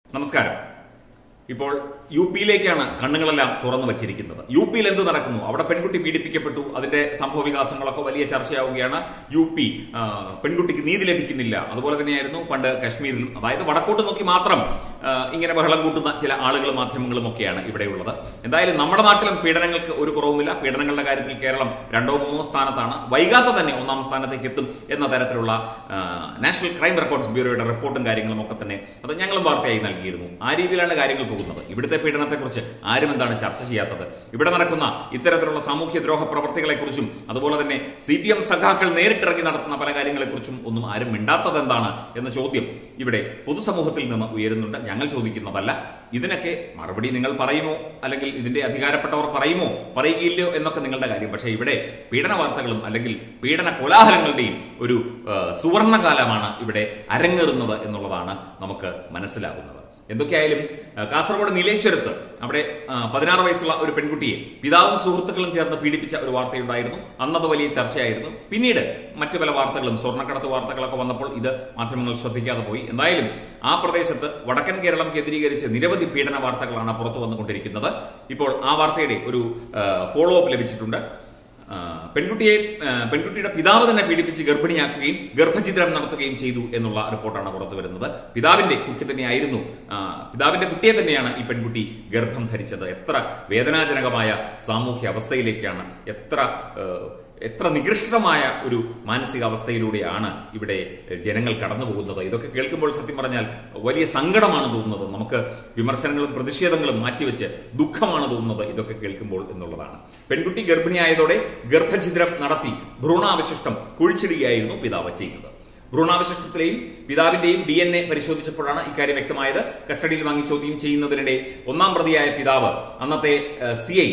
നമസ്കാരം ഇപ്പോൾ യു പിയിലേക്കാണ് കണ്ണുകളെല്ലാം തുറന്നു വച്ചിരിക്കുന്നത് യു പിയിൽ എന്ത് നടക്കുന്നു അവിടെ പെൺകുട്ടി പീഡിപ്പിക്കപ്പെട്ടു അതിന്റെ സംഭവ വികാസങ്ങളൊക്കെ വലിയ ചർച്ചയാവുകയാണ് യു പി ആ, പെൺകുട്ടിക്ക് നീതി ലഭിക്കുന്നില്ല അതുപോലെ തന്നെയായിരുന്നു പണ്ട് കശ്മീരിൽ അതായത് വടക്കോട്ട് നോക്കി മാത്രം ആ, ഇങ്ങനെ ബഹളം കൂട്ടുന്ന ചില ആളുകളും മാധ്യമങ്ങളും ഒക്കെയാണ് ഇവിടെയുള്ളത് എന്തായാലും നമ്മുടെ നാട്ടിലും പീഡനങ്ങൾക്ക് ഒരു കുറവുമില്ല പീഡനങ്ങളുടെ കാര്യത്തിൽ കേരളം രണ്ടോ മൂന്നോ സ്ഥാനത്താണ് വൈകാതെ തന്നെ ഒന്നാം സ്ഥാനത്തേക്ക് എത്തും എന്ന തരത്തിലുള്ള ആ, നാഷണൽ ക്രൈം റെക്കോർഡ്സ് ബ്യൂറോയുടെ റിപ്പോർട്ടും കാര്യങ്ങളും ഒക്കെ തന്നെ അത് ഞങ്ങളും വാർത്തയായി നൽകിയിരുന്നു ആ രീതിയിലാണ് കാര്യങ്ങൾ പോകുന്നത് ഇവിടുത്തെ പീഡനത്തെക്കുറിച്ച് ആരും എന്താണ് ചർച്ച ചെയ്യാത്തത് ഇവിടെ നടക്കുന്ന ഇത്തരത്തിലുള്ള സാമൂഹ്യ ദ്രോഹ പ്രവർത്തികളെക്കുറിച്ചും അതുപോലെ തന്നെ സി പി എം സഖാക്കൾ നേരിട്ടിറങ്ങി നടത്തുന്ന പല കാര്യങ്ങളെക്കുറിച്ചും ഒന്നും ആരും മിണ്ടാത്തത് എന്താണ് എന്ന ചോദ്യം ഇവിടെ പൊതുസമൂഹത്തിൽ നിന്ന് ഉയരുന്നുണ്ട് ഞങ്ങൾ ചോദിക്കുന്നതല്ല ഇതിനൊക്കെ മറുപടി നിങ്ങൾ പറയുമോ അല്ലെങ്കിൽ ഇതിന്റെ അധികാരപ്പെട്ടവർ പറയുമോ പറയുകയില്ലയോ എന്നൊക്കെ നിങ്ങളുടെ കാര്യം പക്ഷേ ഇവിടെ പീഡന വാർത്തകളും അല്ലെങ്കിൽ പീഡന കോലാഹലങ്ങളുടെയും ഒരു ആ, സുവർണകാലമാണ് ഇവിടെ അരങ്ങേറുന്നത് എന്നുള്ളതാണ് നമുക്ക് മനസ്സിലാകുന്നത് എന്തൊക്കെയായാലും ആ, കാസർഗോഡ് നീലേശ്വരത്ത് അവിടെ ആ, പതിനാറ് വയസ്സുള്ള ഒരു പെൺകുട്ടിയെ പിതാവും സുഹൃത്തുക്കളും ചേർന്ന് പീഡിപ്പിച്ച ഒരു വാർത്തയുണ്ടായിരുന്നു അന്നത് വലിയ ചർച്ചയായിരുന്നു പിന്നീട് മറ്റു പല വാർത്തകളും സ്വർണ്ണക്കടത്ത് വാർത്തകളൊക്കെ വന്നപ്പോൾ ഇത് മാധ്യമങ്ങൾ ശ്രദ്ധിക്കാതെ പോയി എന്തായാലും ആ പ്രദേശത്ത് വടക്കൻ കേരളം കേന്ദ്രീകരിച്ച് നിരവധി പീഡന വാർത്തകളാണ് പുറത്തു വന്നുകൊണ്ടിരിക്കുന്നത് ഇപ്പോൾ ആ വാർത്തയുടെ ഒരു ഫോളോ അപ്പ് ലഭിച്ചിട്ടുണ്ട് ആ, പെൺകുട്ടിയെ ആ, പെൺകുട്ടിയുടെ പിതാവ് തന്നെ പീഡിപ്പിച്ച് ഗർഭിണിയാക്കുകയും ഗർഭഛിദ്രം നടത്തുകയും ചെയ്തു എന്നുള്ള റിപ്പോർട്ടാണ് പുറത്തു വരുന്നത് പിതാവിന്റെ കുട്ടി തന്നെയായിരുന്നു ആ, പിതാവിന്റെ കുട്ടിയെ തന്നെയാണ് ഈ പെൺകുട്ടി ഗർഭം ധരിച്ചത് എത്ര വേദനാജനകമായ സാമൂഹ്യ അവസ്ഥയിലേക്കാണ് എത്ര ആ, എത്ര നികൃഷ്ടമായ ഒരു മാനസികാവസ്ഥയിലൂടെയാണ് ഇവിടെ ജനങ്ങൾ കടന്നു പോകുന്നത് ഇതൊക്കെ കേൾക്കുമ്പോൾ സത്യം പറഞ്ഞാൽ വലിയ സങ്കടമാണ് തോന്നുന്നത് നമുക്ക് വിമർശനങ്ങളും പ്രതിഷേധങ്ങളും മാറ്റിവെച്ച് ദുഃഖമാണ് തോന്നുന്നത് ഇതൊക്കെ കേൾക്കുമ്പോൾ എന്നുള്ളതാണ് പെൺകുട്ടി ഗർഭിണിയായതോടെ ഗർഭഛിദ്രം നടത്തി ഭ്രൂണാവശിഷ്ടം കുഴിച്ചിടുകയായിരുന്നു പിതാവ് ചെയ്തത് ഭ്രൂണാവശിഷ്ടത്തിലെയും പിതാവിന്റെയും ഡി എൻ എ പരിശോധിച്ചപ്പോഴാണ് ഇക്കാര്യം വ്യക്തമായത് കസ്റ്റഡിയിൽ വാങ്ങി ചോദ്യം ചെയ്യുന്നതിനിടെ ഒന്നാം പ്രതിയായ പിതാവ് അന്നത്തെ സി ഐ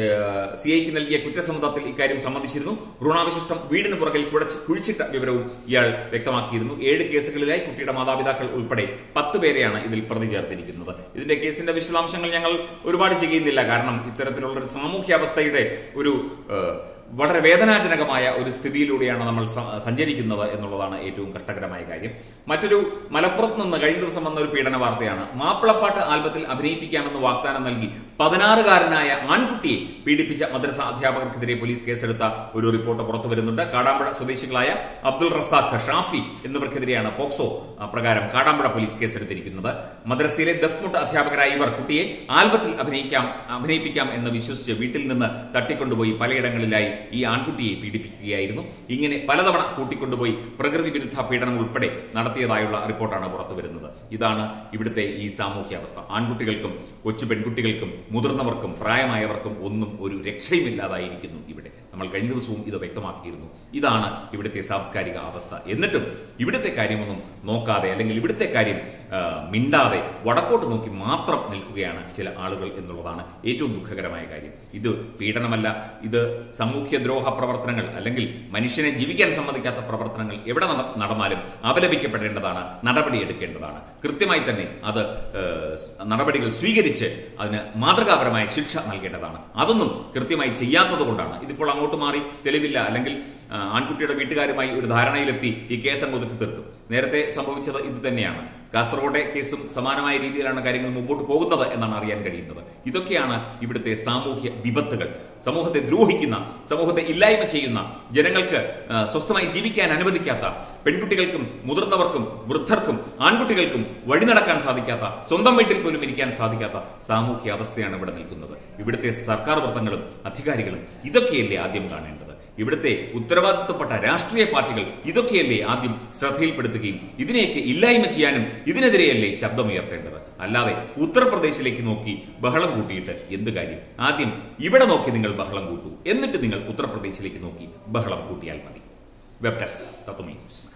സി ഐക്ക് നൽകിയ കുറ്റസമ്മതത്തിൽ ഇക്കാര്യം സമ്മതിച്ചിരുന്നു ഭ്രൂണാവശിഷ്ടം വീടിന് പുറകിൽ കുഴച്ച് കുഴിച്ചിട്ട വിവരവും ഇയാൾ വ്യക്തമാക്കിയിരുന്നു ഏഴ് കേസുകളിലായി കുട്ടിയുടെ മാതാപിതാക്കൾ ഉൾപ്പെടെ പത്ത് പേരെയാണ് ഇതിൽ പ്രതി ചേർത്തിരിക്കുന്നത് ഇതിന്റെ കേസിന്റെ വിശദാംശങ്ങൾ ഞങ്ങൾ ഒരുപാട് ചെയ്യുന്നില്ല കാരണം ഇത്തരത്തിലുള്ള ഒരു സാമൂഹ്യാവസ്ഥയുടെ ഒരു ഏഹ്, വളരെ വേദനാജനകമായ ഒരു സ്ഥിതിയിലൂടെയാണ് നമ്മൾ സ- സഞ്ചരിക്കുന്നത് എന്നുള്ളതാണ് ഏറ്റവും കഷ്ടകരമായ കാര്യം മറ്റൊരു മലപ്പുറത്ത് നിന്ന് കഴിഞ്ഞ ദിവസം വന്ന ഒരു പീഡന വാർത്തയാണ് മാപ്പിളപ്പാട്ട് ആൽബത്തിൽ അഭിനയിപ്പിക്കാമെന്ന് വാഗ്ദാനം നൽകി പതിനാറുകാരനായ ആൺകുട്ടിയെ പീഡിപ്പിച്ച മദ്രസ അധ്യാപകർക്കെതിരെ പോലീസ് കേസെടുത്ത ഒരു റിപ്പോർട്ട് പുറത്തു വരുന്നുണ്ട് കാടാമ്പുഴ സ്വദേശികളായ അബ്ദുൾ റസാഖ് ഷാഫി എന്നിവർക്കെതിരെയാണ് പോക്സോ ആ, പ്രകാരം കാടാമ്പുഴ പോലീസ് കേസെടുത്തിരിക്കുന്നത് മദ്രസയിലെ ദഫ്മുട്ട് അധ്യാപകരായ ഇവർ കുട്ടിയെ ആൽബത്തിൽ അഭിനയിക്കാം അഭിനയിപ്പിക്കാം എന്ന് വിശ്വസിച്ച് വീട്ടിൽ നിന്ന് തട്ടിക്കൊണ്ടുപോയി പലയിടങ്ങളിലായി ഈ ആൺകുട്ടിയെ പീഡിപ്പിക്കുകയായിരുന്നു ഇങ്ങനെ പലതവണ കൂട്ടിക്കൊണ്ടുപോയി പ്രകൃതി വിരുദ്ധ പീഡനം ഉൾപ്പെടെ നടത്തിയതായുള്ള റിപ്പോർട്ടാണ് പുറത്തു വരുന്നത് ഇതാണ് ഇവിടുത്തെ ഈ സാമൂഹ്യാവസ്ഥ ആൺകുട്ടികൾക്കും കൊച്ചു പെൺകുട്ടികൾക്കും മുതിർന്നവർക്കും പ്രായമായവർക്കും ഒന്നും ഒരു രക്ഷയുമില്ലാതായിരിക്കുന്നു ഇവിടെ നമ്മൾ കഴിഞ്ഞ ദിവസവും ഇത് വ്യക്തമാക്കിയിരുന്നു ഇതാണ് ഇവിടുത്തെ സാംസ്കാരിക അവസ്ഥ എന്നിട്ടും ഇവിടുത്തെ കാര്യമൊന്നും നോക്കാതെ അല്ലെങ്കിൽ ഇവിടുത്തെ കാര്യം ആ, മിണ്ടാതെ വടക്കോട്ട് നോക്കി മാത്രം നിൽക്കുകയാണ് ചില ആളുകൾ എന്നുള്ളതാണ് ഏറ്റവും ദുഃഖകരമായ കാര്യം ഇത് പീഡനമല്ല ഇത് സാമൂഹ്യദ്രോഹ പ്രവർത്തനങ്ങൾ അല്ലെങ്കിൽ മനുഷ്യനെ ജീവിക്കാൻ സമ്മതിക്കാത്ത പ്രവർത്തനങ്ങൾ എവിടെ നട- നടന്നാലും അപലപിക്കപ്പെടേണ്ടതാണ് നടപടിയെടുക്കേണ്ടതാണ് കൃത്യമായി തന്നെ അത് ഏഹ്, നടപടികൾ സ്വീകരിച്ച് അതിന് മാതൃകാപരമായ ശിക്ഷ നൽകേണ്ടതാണ് അതൊന്നും കൃത്യമായി ചെയ്യാത്തത് കൊണ്ടാണ് ഇതിപ്പോൾ അങ്ങോട്ട് മാറി തെളിവില്ല അല്ലെങ്കിൽ ആ, ആൺകുട്ടിയുടെ വീട്ടുകാരുമായി ഒരു ധാരണയിലെത്തി ഈ കേസ് അങ്ങ് ഒതുക്കി തീർത്തു നേരത്തെ സംഭവിച്ചത് ഇത് തന്നെയാണ് കാസർഗോഡെ കേസും സമാനമായ രീതിയിലാണ് കാര്യങ്ങൾ മുമ്പോട്ട് പോകുന്നത് എന്നാണ് അറിയാൻ കഴിയുന്നത് ഇതൊക്കെയാണ് ഇവിടുത്തെ സാമൂഹ്യ വിപത്തുകൾ സമൂഹത്തെ ദ്രോഹിക്കുന്ന സമൂഹത്തെ ഇല്ലായ്മ ചെയ്യുന്ന ജനങ്ങൾക്ക് ആ, സ്വസ്ഥമായി ജീവിക്കാൻ അനുവദിക്കാത്ത പെൺകുട്ടികൾക്കും മുതിർന്നവർക്കും വൃദ്ധർക്കും ആൺകുട്ടികൾക്കും വഴി നടക്കാൻ സാധിക്കാത്ത സ്വന്തം വീട്ടിൽ പോലും ഇരിക്കാൻ സാധിക്കാത്ത സാമൂഹ്യ അവസ്ഥയാണ് ഇവിടെ നിൽക്കുന്നത് ഇവിടുത്തെ സർക്കാർ വൃത്തങ്ങളും അധികാരികളും ഇതൊക്കെയല്ലേ ആദ്യം കാണേണ്ടത് ഇവിടുത്തെ ഉത്തരവാദിത്തപ്പെട്ട രാഷ്ട്രീയ പാർട്ടികൾ ഇതൊക്കെയല്ലേ ആദ്യം ശ്രദ്ധയിൽപ്പെടുത്തുകയും ഇതിനെയൊക്കെ ഇല്ലായ്മ ചെയ്യാനും ഇതിനെതിരെയല്ലേ ശബ്ദമുയർത്തേണ്ടത് അല്ലാതെ ഉത്തർപ്രദേശിലേക്ക് നോക്കി ബഹളം കൂട്ടിയിട്ട് എന്ത് കാര്യം ആദ്യം ഇവിടെ നോക്കി നിങ്ങൾ ബഹളം കൂട്ടൂ എന്നിട്ട് നിങ്ങൾ ഉത്തർപ്രദേശിലേക്ക് നോക്കി ബഹളം കൂട്ടിയാൽ മതി വെബ് ഡെസ്ക് തത്വമേ ന്യൂസ്